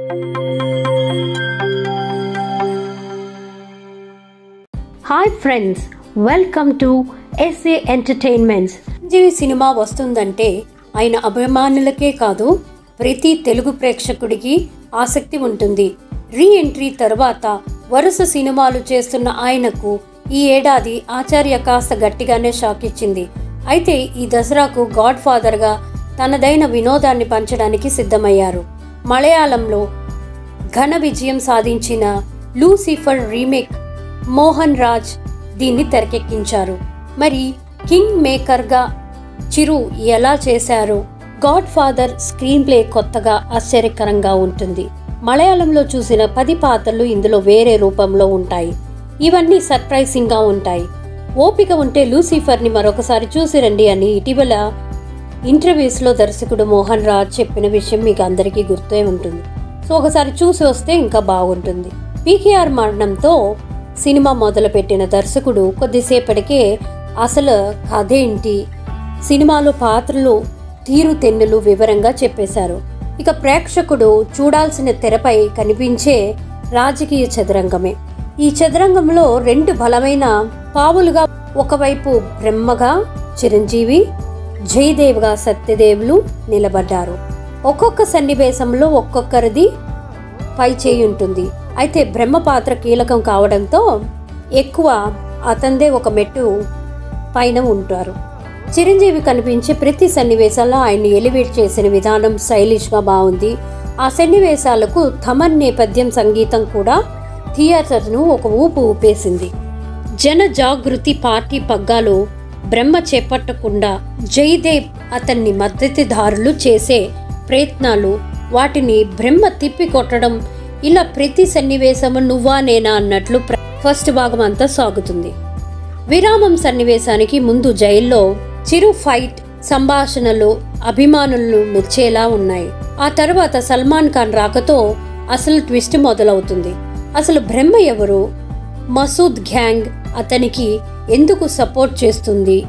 hi friends welcome to SA entertainments Chiranjeevi cinema వస్తుందంటే ఆయన అభిమానులకే కాదు ప్రతి తెలుగు ప్రేక్షకుడికి ఆసక్తి ఉంటుంది రీ ఎంట్రీ తర్వాత వరుస సినిమాలు చేస్తున్న ఆయనకు ఈ ఏడాది ఆచార్య కాస్త గట్టిగానే షాక్ ఇచ్చింది అయితే ఈ దసరాకు గాడ్ ఫాదర్గా తనదైన వినోదాన్ని పంచడానికి సిద్ధమయ్యారు మలయాళంలో ఘన విజయం సాధించిన లూసిఫర్ రీమేక్ మోహన్ రాజ్ దీన్ని తెరకెక్కించారు మరి కింగ్ మేకర్గా చిరు ఎలా చేశారు గాడ్ ఫాదర్ స్క్రీన్ ప్లే కొత్తగా ఆశ్చర్యకరంగా ఉంటుంది మలయాళంలో చూసిన పది పాత్రలు ఇందులో వేరే రూపంలో ఉంటాయి ఇవన్నీ సర్ప్రైజింగ్గా ఉంటాయి ఓపిక ఉంటే లూసిఫర్ని మరొకసారి చూసి రండి అని ఇటీవల ఇంటర్వ్యూస్లో దర్శకుడు మోహన్ రాజ్ చెప్పిన విషయం మీకు అందరికీ గుర్తే ఉంటుంది సో ఒకసారి చూసి వస్తే ఇంకా బాగుంటుంది పీకేఆర్ మరణంతో సినిమా మొదలుపెట్టిన దర్శకుడు కొద్దిసేపటికే అసలు కథ ఏంటి సినిమాలో పాత్రలు తీరు తెన్నులు వివరంగా చెప్పేశారు ఇక ప్రేక్షకుడు చూడాల్సిన తెరపై కనిపించే రాజకీయ చదరంగమే ఈ చదరంగంలో రెండు బలమైన పావులుగా ఒకవైపు బ్రహ్మగా చిరంజీవి జయదేవ్గా సత్యదేవులు నిలబడ్డారు ఒక్కొక్క సన్నివేశంలో ఒక్కొక్కరిది పై చేయి ఉంటుంది అయితే బ్రహ్మ పాత్ర కీలకం కావడంతో ఎక్కువ అతందే ఒక మెట్టు పైన ఉంటారు చిరంజీవి కనిపించే ప్రతి సన్నివేశాల్లో ఆయన్ని ఎలివేట్ చేసిన విధానం స్టైలిష్గా బాగుంది ఆ సన్నివేశాలకు థమన్ నేపథ్యం సంగీతం కూడా థియేటర్ను ఒక ఊపు ఊపేసింది జన జాగృతి పార్టీ పగ్గాలు బ్రహ్మ చేపట్టకుండా జయదేవ్ అతన్ని మద్దతుదారులు చేసే ప్రయత్నాలు వాటిని బ్రహ్మ తిప్పి కొట్టడం ఇలా ప్రతి సన్నివేశము నువ్వా నేనా అన్నట్లు ప్ర- ఫస్ట్ భాగం అంతా సాగుతుంది విరామం సన్నివేశానికి ముందు జైల్లో చిరు ఫైట్ సంభాషణలు అభిమానులను మెచ్చేలా ఉన్నాయి ఆ తర్వాత సల్మాన్ ఖాన్ రాకతో అసలు ట్విస్ట్ మొదలవుతుంది అసలు బ్రహ్మ ఎవరు మసూద్ గ్యాంగ్ అతనికి ఎందుకు సపోర్ట్ చేస్తుంది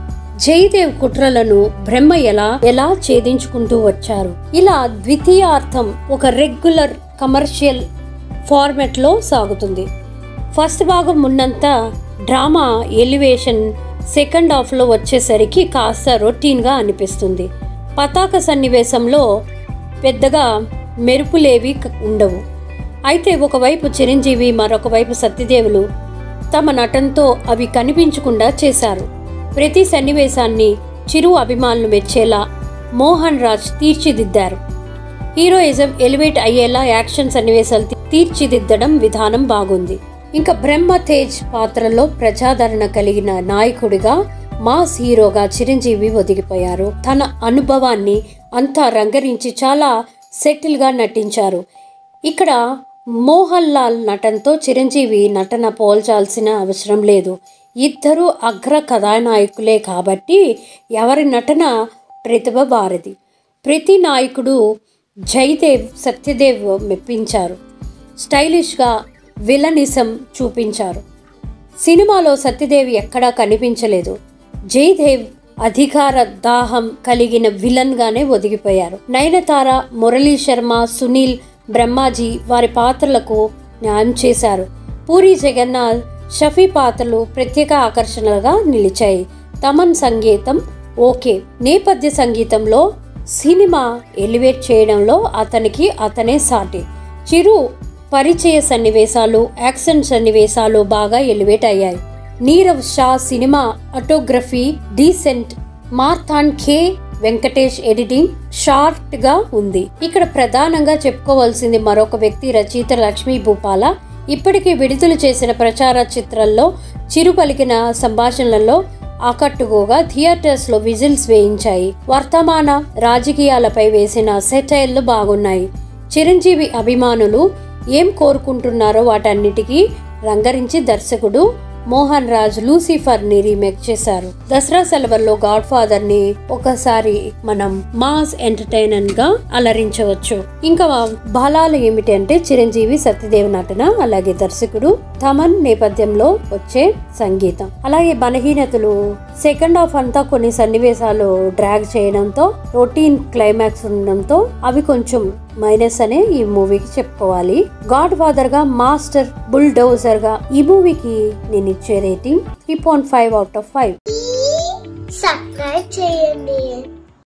జయదేవ్ కుట్రలను బ్రహ్మ ఎలా ఎలా ఛేదించుకుంటూ వచ్చారు ఇలా ద్వితీయార్థం ఒక రెగ్యులర్ కమర్షియల్ ఫార్మెట్ లో సాగుతుంది ఫస్ట్ భాగం ఉన్నంత డ్రామా ఎలివేషన్ సెకండ్ హాఫ్ లో వచ్చేసరికి కాస్త రొటీన్ గా అనిపిస్తుంది పతాక సన్నివేశంలో పెద్దగా మెరుపులేవి క- ఉండవు అయితే ఒకవైపు చిరంజీవి మరొక వైపు సత్యదేవులు తమ నటనతో అవి కనిపించకుండా చేశారు ప్రతి సన్నివేశాన్ని చిరు అభిమానులు మెచ్చేలా మోహన్ రాజ్ తీర్చిదిద్దారు హీరోయిజం ఎలివేట్ అయ్యేలా యాక్షన్ సన్నివేశాలు తీ- తీర్చిదిద్దడం విధానం బాగుంది ఇంకా బ్రహ్మ తేజ్ పాత్రలో ప్రజాదరణ కలిగిన నాయకుడిగా మాస్ హీరోగా చిరంజీవి ఒదిగిపోయారు తన అనుభవాన్ని అంతా రంగరించి చాలా సెటిల్ గా నటించారు ఇక్కడ మోహన్ లాల్ నటనతో చిరంజీవి నటన పోల్చాల్సిన అవసరం లేదు ఇద్దరు అగ్ర కథానాయకులే కాబట్టి ఎవరి నటన ప్రతిభ వారిది ప్రతి నాయకుడు జయదేవ్ సత్యదేవ్ మెప్పించారు స్టైలిష్గా విలనిజం చూపించారు సినిమాలో సత్యదేవి ఎక్కడా కనిపించలేదు జయదేవ్ అధికార దాహం కలిగిన విలన్ గానే ఒదిగిపోయారు నయనతార మురళీ శర్మ సునీల్ బ్రహ్మాజీ వారి పాత్రలకు న్యాయం చేశారు పూరి జగన్నాథ్ షఫీ పాత్రలు ప్రత్యేక ఆకర్షణలుగా నిలిచాయి తమన్ సంగీతం ఓకే నేపథ్య సంగీతంలో సినిమా ఎలివేట్ చేయడంలో అతనికి అతనే సాటి చిరు పరిచయ సన్నివేశాలు యాక్షన్ సన్నివేశాలు బాగా ఎలివేట్ అయ్యాయి Nirav Shah cinematography decent Marthand K Venkatesh editing short గా ఉంది ఇక్కడ ప్రధానంగా చెప్పుకోవాల్సింది మరొక వ్యక్తి రచయిత లక్ష్మీ భూపాల ఇప్పటికే విడుదల చేసిన ప్రచార చిత్రాల్లో చిరు పలికిన సంభాషణలలో ఆకట్టుకోగా థియేటర్స్ లో విజిల్స్ వేయించాయి వర్తమాన రాజకీయాలపై వేసిన సెటైర్లు బాగున్నాయి చిరంజీవి అభిమానులు ఏం కోరుకుంటున్నారో వాటన్నిటికీ రంగరించి దర్శకుడు మోహన్ రాజ్ లూసిఫర్ ని రీమేక్ చేశారు దసరా సెలవుల్లో గాడ్ ఫాదర్ ని ఒకసారి మనం మాస్ ఎంటర్టైనర్ గా అలరించవచ్చు ఇంకా బలాలు ఏమిటంటే చిరంజీవి సత్యదేవ్ నటన అలాగే దర్శకుడు తమన్ నేపథ్యంలో వచ్చే సంగీతం అలాగే బలహీనతలు సెకండ్ హాఫ్ అంతా కొన్ని సన్నివేశాలు డ్రాగ్ చేయడంతో రొటీన్ క్లైమాక్స్ ఉండడంతో అవి కొంచెం మైనస్ అనే ఈ మూవీకి చెప్పుకోవాలి గాడ్ ఫాదర్ గా మాస్టర్ బుల్ డౌజర్ గా ఈ మూవీకి నేను ఇచ్చే rating three point five out of five subscribe చేయండి